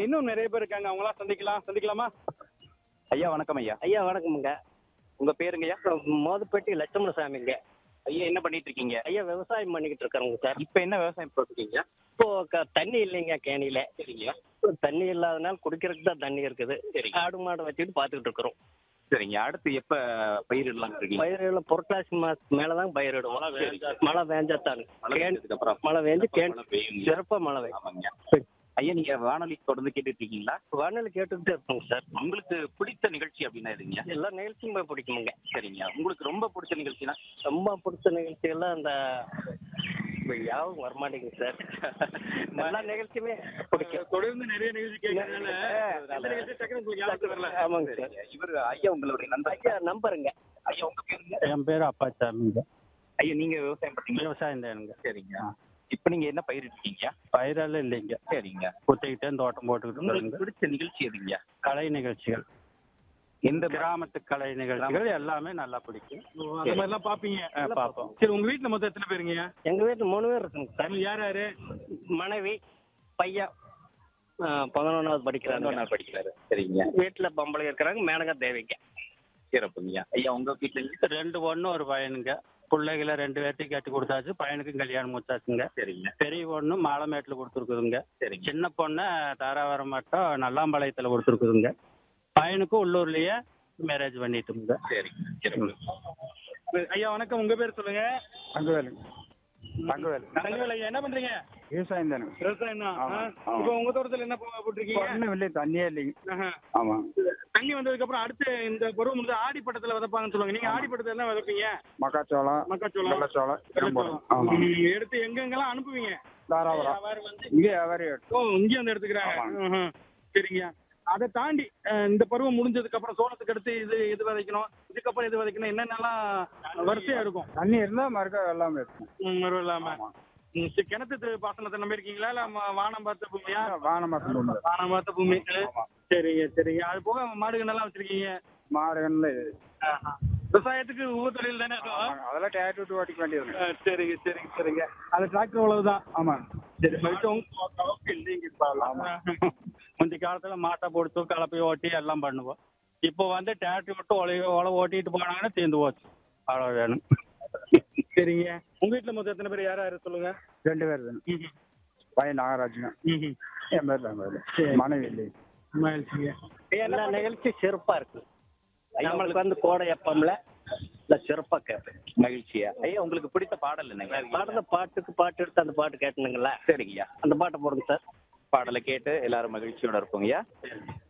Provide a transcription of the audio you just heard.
இன்னும் நிறைய பேர் இருக்காங்க அவங்களாம் சந்திக்கலாம் சந்திக்கலாமா ஐயா வணக்கம் ஐயா ஐயா வணக்கமுங்க உங்க பேருங்கய்யா மோதுப்பட்டி லட்சுமணசாமிங்க ஐயா என்ன பண்ணிட்டு இருக்கீங்க ஐயா விவசாயம் பண்ணிக்கிட்டு இருக்கிறோங்க சார் இப்ப என்ன விவசாயம் போட்டுருக்கீங்க இப்போ க- தண்ணி இல்லைங்க கேணியில சரிங்க தண்ணி இல்லாதனால குடிக்கிறதுக்கு தான் தண்ணி இருக்குது சரிங்க. ஆடு மாடு வச்சுட்டு பார்த்துக்கிட்டு இருக்கிறோம் சரிங்க அடுத்து எப்ப பயிரிடலாம் இருக்கீங்க பயிரிடல புரட்டாசி மாசத்துக்கு மேலதான் பயிரிடுவோம் மழை வேஞ்சாத்தான் மழை பெஞ்சதுக்கு அப்புறம் மழை வேஞ்சு கேன் மழை பெய்யுங்க. சிறப்பா மழை பெய்யும் ஆமாங்க ஐயா நீங்க வானொலி தொடர்ந்து கேட்டுட்டு இருக்கீங்களா வானொலி கேட்டுக்கிட்டே இருப்போங்க சார் உங்களுக்கு பிடித்த நிகழ்ச்சி அப்படின்னா எதுங்க எல்லா நிகழ்ச்சியும் போய் பிடிக்குமுங்க சரிங்க உங்களுக்கு ரொம்ப பிடிச்ச நிகழ்ச்சினா ரொம்ப பிடிச்ச நிகழ்ச்சியெல்லாம் அந்த இப்ப யாவும் வரமாட்டேங்குது சார் எல்லா நிகழ்ச்சியுமே பிடிக்கும் தொடர்ந்து நிறைய நிகழ்ச்சி கேட்கறதுனால எந்த நிகழ்ச்சி டக்குனு உங்களுக்கு ஞாபகத்துக்கு வரல ஆமாங்க சார் சரிங்க. இவர் ஐயா உங்களுடைய நண்பர் ஐயா நம்பருங்க ஐயா உங்க பேருங்க என் பேர் அப்பாச்சாமிங்க ஐயா நீங்க விவசாயம் பண்றீங்களா விவசாயம் தானுங்க சரிங்க இப்ப நீங்க என்ன பயிரிட்டீங்க பயிரெல்லாம் இல்லைங்க சரிங்க குத்திக்கிட்டே தோட்டம் போட்டுக்கிட்டு உங்களுக்கு இருக்கிறேங்க பிடிச்ச நிகழ்ச்சி எதுங்க கலை நிகழ்ச்சிகள் எந்த கிராமத்து கலை நிகழ்ச்சிகள் எல்லாமே நல்லா பிடிக்கும் அந்த மாதிரிலாம் பாப்பீங்க ஆ, பார்ப்போம் சரி உங்க வீட்டுல மொத்தம் எத்தனை பேருங்க எங்க வீட்டுல மூணு பேர் இருக்குங்க சார் தமிழ் யார் யாரு மனைவி பையன் ஆ, பதினொன்னாவது படிக்கிறாங்க நான் படிக்கிறாரு சரிங்க வீட்டுல பொம்பளை இருக்கிறாங்க மேனகா தேவிங்க சிறப்புங்க ஐயா உங்க வீட்டுல ரெண்டு பொண்ணு ஒரு பையனுங்க பிள்ளைகளை ரெண்டு பேர்த்தையும் கட்டி கொடுத்தாச்சு பையனுக்கும் கல்யாணம் முடிச்சாச்சுங்க சரிங்க பெரிய பொண்ணு மாலமேட்டில் கொடுத்துருக்குதுங்க சரிங்க சின்ன பொண்ணை தாராவரம் மட்டும் நல்லாம்பாளையத்தில் கொடுத்துருக்குதுங்க பையனுக்கும் உள்ளூர்லயே மேரேஜ் பண்ணிட்டோமுங்க சரிங்க சிறப்பு ஐயா வணக்கம் உங்க பேர் சொல்லுங்க தங்கவேலு தங்கவேலு தங்கவேல் ஐயா என்ன பண்றீங்க விவசாயம் தானே விவசாயம் தான் ஆமா, ஆ? ஆமா. இப்போ உங்க தோட்டத்துல என்ன போ- போட்டிருக்கீங்க ஒன்றும் இல்லை தண்ணியே இல்லைங்க ஆஹா. ஆமாம் தண்ணி வந்ததுக்கு அப்புறம் அடுத்து இந்த பருவம் வந்து ஆடிப்பட்டத்துல விதைப்பாங்கன்னு சொல்லுவாங்க நீங்க ஆடிப்பட்டத்துல என்ன விதைப்பீங்க மக்காச்சோளம் மக்காச்சோளம் வெள்ளச்சோளம் இதெல்லாம் போடுறோம் ஆமாம் ம், எடுத்து எங்கெங்கெல்லாம் அனுப்புவீங்க தாராபுரம் இங்கே வியாபாரி ஓ இங்கே வந்து எடுத்துக்கிறாங்க ம்ஹும். சரிங்க அதை தாண்டி அஹ், இந்த பருவம் முடிஞ்சதுக்கு அப்புறம் சோளத்துக்கு அடுத்து இது இது விதைக்கணும் இதுக்கப்புறம் இது விதைக்கணும் என்னென்னலாம் வரிசையா இருக்கும் தண்ணி இருந்தால் மறுக்க வெள்ளாமல் இருக்கும் ம், மறுவ இல்லாம ம், சரி, கிணத்து து- பாசனத்தை நம்பி இருக்கீங்களா இல்ல ம- வானம் பார்த்த பூமியா வானமாசம் உண்டு வானம் பார்த்த பூமி சரிங்க சரிங்க அது போக மாடுகள் எல்லாம் வச்சிருக்கீங்க மாடுகள்ல ஆஹா. விவசாயத்துக்கு உப தொழில் தானே அது? அதெல்லாம் டேட்டு விட்டு ஓட்டிக்க வேண்டியது அஹ், சரிங்க சரிங்க சரிங்க அது டிராக்டர் அவ்வளவுதான் ஆமாம் சரி மறுபடியும் உங்க அளவுக்கு இல்லைங்க இப்ப எல்லாம். முந்தைய காலத்துல மாட்டை பொடுத்து கலப்பை ஓட்டி எல்லாம் பண்ணுவோம் இப்போ வந்து டிராக்டர் விட்டு ஒலை ஒலை ஓட்டிட்டு போனாங்கன்னா தீர்ந்து போச்சு அவ்வளோ வேணும் சரிங்க உங்க வீட்டுல மொத்தம் எத்தனை பேர் யார் யாரு சொல்லுங்க ரெண்டு பேர் தானே பையன் நாகராஜுங்க என் பேர் தங்கவேலு மனைவி இல்லை மகிழ்ச்சிங்க எல்லா நிகழ்ச்சியும் சிறப்பா இருக்கு நம்மளுக்கு வந்து கோடை எப்பம்ல இல்ல சிறப்பா கேட்பேன் மகிழ்ச்சியா ஐயா உங்களுக்கு பிடித்த பாடல் என்னங்க பாடுற பாட்டுக்கு பாட்டு எடுத்து அந்த பாட்டு கேட்டனுங்களா சரிங்கய்யா அந்த பாட்டை போடுங்க சார் பாடலை கேட்டு எல்லாரும் மகிழ்ச்சியோட இருப்போங்கய்யா